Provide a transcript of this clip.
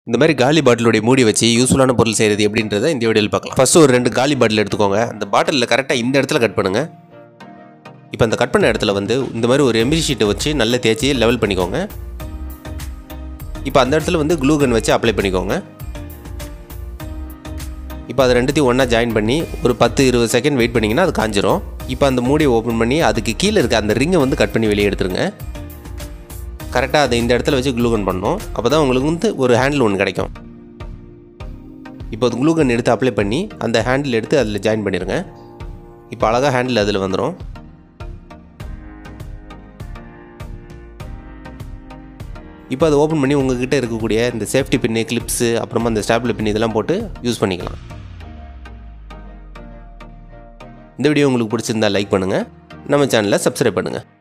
இந்த மாதிரி காலி பாட்டிலுடைய மூடி வச்சு யூஸ்ஃபுல்லான பொருள் செய்கிறது எப்படின்றத இந்த வீடியோவில் பார்க்கலாம் ஃபஸ்ட்டு ஒரு ரெண்டு காலி பாட்டில் எடுத்துக்கோங்க அந்த பாட்டிலில் கரெக்டாக இந்த இடத்துல கட் பண்ணுங்கள் இப்போ அந்த கட் பண்ண இடத்துல வந்து இந்த மாதிரி ஒரு எம்பிரி ஷீட்டை வச்சு நல்லா தேய்ச்சி லெவல் பண்ணிக்கோங்க இப்போ அந்த இடத்துல வந்து க்ளூ கன் வச்சு அப்ளை பண்ணிக்கோங்க இப்போ அது ரெண்டுத்தையும் ஒன்றா ஜாயின் பண்ணி ஒரு பத்து இருபது செகண்ட் வெயிட் பண்ணிங்கன்னா அது காஞ்சிரும் இப்போ அந்த மூடியை ஓப்பன் பண்ணி அதுக்கு கீழே இருக்க அந்த ரிங்கை வந்து கட் பண்ணி வெளியே எடுத்துருங்க கரெக்டாக அதை இந்த இடத்துல வச்சு க்ளூகன் பண்ணணும் அப்போ தான் உங்களுக்கு வந்து ஒரு ஹேண்டில் ஒன்று கிடைக்கும் இப்போ அது க்ளூகன் எடுத்து அப்ளை பண்ணி அந்த ஹேண்டில் எடுத்து அதில் ஜாயின் பண்ணிடுங்க இப்போ அழகாக ஹேண்டில் அதில் வந்துடும் இப்போ அதை ஓப்பன் பண்ணி உங்ககிட்ட இருக்கக்கூடிய இந்த சேஃப்டி பின்னு கிளிப்ஸு அப்புறமா இந்த ஸ்டாப்லர் பின் இதெல்லாம் போட்டு யூஸ் பண்ணிக்கலாம் இந்த வீடியோ உங்களுக்கு பிடிச்சிருந்தா லைக் பண்ணுங்கள் நம்ம சேனலை சப்ஸ்கிரைப் பண்ணுங்கள்